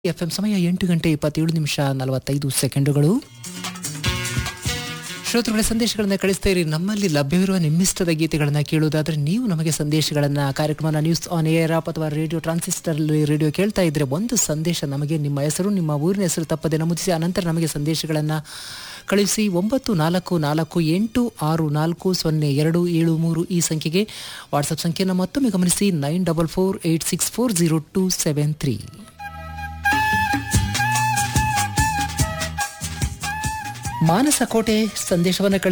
F M ಸಮಯ ಎಂಟು ಗಂಟೆ ಇಪ್ಪತ್ತೇಳು ನಿಮಿಷ ನಲವತ್ತೈದು ಸೆಕೆಂಡುಗಳು ಶ್ರೋತೃಗಳ ಸಂದೇಶಗಳನ್ನು ಕಳಿಸ್ತಾ ಇರಿ ನಮ್ಮಲ್ಲಿ ಲಭ್ಯವಿರುವ ನಿಮ್ಮಿಷ್ಟದ ಗೀತೆಗಳನ್ನು ಕೇಳುವುದಾದ್ರೆ ನೀವು ನಮಗೆ ಸಂದೇಶಗಳನ್ನು ಕಾರ್ಯಕ್ರಮನ ನ್ಯೂಸ್ ಆನ್ ಏರ್ ಆಪ್ ಅಥವಾ ರೇಡಿಯೋ ಟ್ರಾನ್ಸಿಸ್ಟರ್ ರೇಡಿಯೋ ಕೇಳ್ತಾ ಇದ್ರೆ ಒಂದು ಸಂದೇಶ ನಮಗೆ ನಿಮ್ಮ ಹೆಸರು ನಿಮ್ಮ ಊರಿನ ಹೆಸರು ತಪ್ಪದೆ ನಮೂದಿಸಿ ಅನಂತರ ನಮಗೆ ಸಂದೇಶಗಳನ್ನು ಕಳುಹಿಸಿ ಒಂಬತ್ತು ನಾಲ್ಕು ನಾಲ್ಕು ಎಂಟು ಆರು ನಾಲ್ಕು ಸೊನ್ನೆ ಎರಡು ಏಳು ಮೂರು ಈ ಸಂಖ್ಯೆಗೆ ವಾಟ್ಸಪ್ ಸಂಖ್ಯೆಯನ್ನು ಮತ್ತೊಮ್ಮೆ ಗಮನಿಸಿ nine double four eight six four zero two seven three Manasa Kote ಸಂದೇಶವನ್ನು ಕಳಿಸಿ